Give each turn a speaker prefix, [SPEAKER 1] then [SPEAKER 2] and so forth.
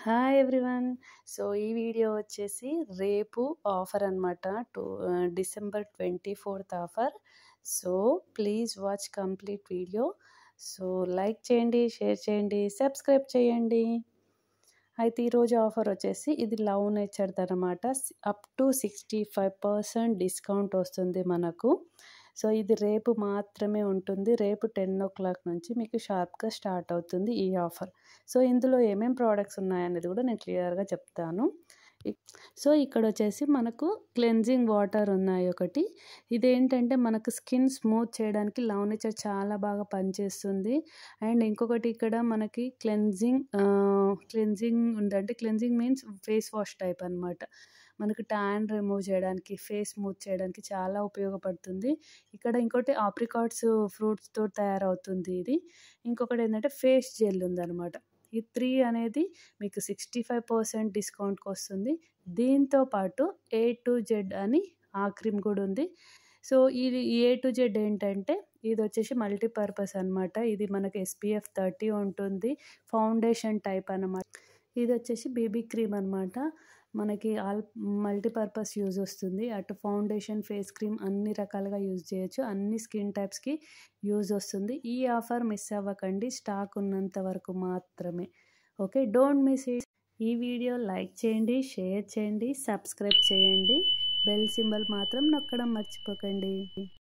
[SPEAKER 1] hi everyone so ఈ video వచ్చేసి రేపు ఆఫర్ అనమాట to December twenty fourth offer so please watch complete video so like చేయండి share చేయండి సబ్స్క్రైబ్ చేయండి అయితే ఈరోజు ఆఫర్ వచ్చేసి ఇది లవ్ నేచర్ది అనమాట up to sixty five percent discount వస్తుంది మనకు సో ఇది రేపు మాత్రమే ఉంటుంది రేపు టెన్ ఓ క్లాక్ నుంచి మీకు షార్ప్గా స్టార్ట్ అవుతుంది ఈ ఆఫర్ సో ఇందులో ఏమేం ప్రోడక్ట్స్ ఉన్నాయనేది కూడా నేను క్లియర్గా చెప్తాను సో ఇక్కడ వచ్చేసి మనకు క్లెన్జింగ్ వాటర్ ఉన్నాయి ఒకటి ఇదేంటంటే మనకు స్కిన్ స్మూత్ చేయడానికి లవ్ నేచర్ చాలా బాగా పనిచేస్తుంది అండ్ ఇంకొకటి ఇక్కడ మనకి క్లెన్జింగ్ క్లెన్జింగ్ ఉందంటే cleansing means face wash type అనమాట మనకు ట్యాన్ రిమూవ్ చేయడానికి ఫేస్ స్మూత్ చేయడానికి చాలా ఉపయోగపడుతుంది ఇక్కడ ఇంకోటి ఆప్రికాట్స్ ఫ్రూట్స్తో తయారవుతుంది ఇది ఇంకొకటి ఏంటంటే ఫేస్ జెల్ ఉందన్నమాట ఈ త్రీ అనేది మీకు సిక్స్టీ ఫైవ్ పర్సెంట్ డిస్కౌంట్కి వస్తుంది దీంతో పాటు ఏ టు జెడ్ అని ఆ క్రీమ్ కూడా ఉంది సో ఇది ఏ టు జెడ్ ఏంటంటే ఇది వచ్చేసి మల్టీపర్పస్ అనమాట ఇది మనకి ఎస్పీఎఫ్ థర్టీ ఉంటుంది ఫౌండేషన్ టైప్ అనమాట ఇది వచ్చేసి బేబీ క్రీమ్ అనమాట మనకి ఆల్ మల్టీపర్పస్ యూజ్ వస్తుంది అటు ఫౌండేషన్ ఫేస్ క్రీమ్ అన్ని రకాలుగా యూజ్ చేయొచ్చు అన్ని స్కిన్ టైప్స్కి యూజ్ వస్తుంది ఈ ఆఫర్ మిస్ అవ్వకండి స్టాక్ ఉన్నంత వరకు మాత్రమే ఓకే డోంట్ మిస్ ఇట్ ఈ వీడియో లైక్ చేయండి షేర్ చేయండి సబ్స్క్రైబ్ చేయండి బెల్ సింబల్ మాత్రం నొక్కడం మర్చిపోకండి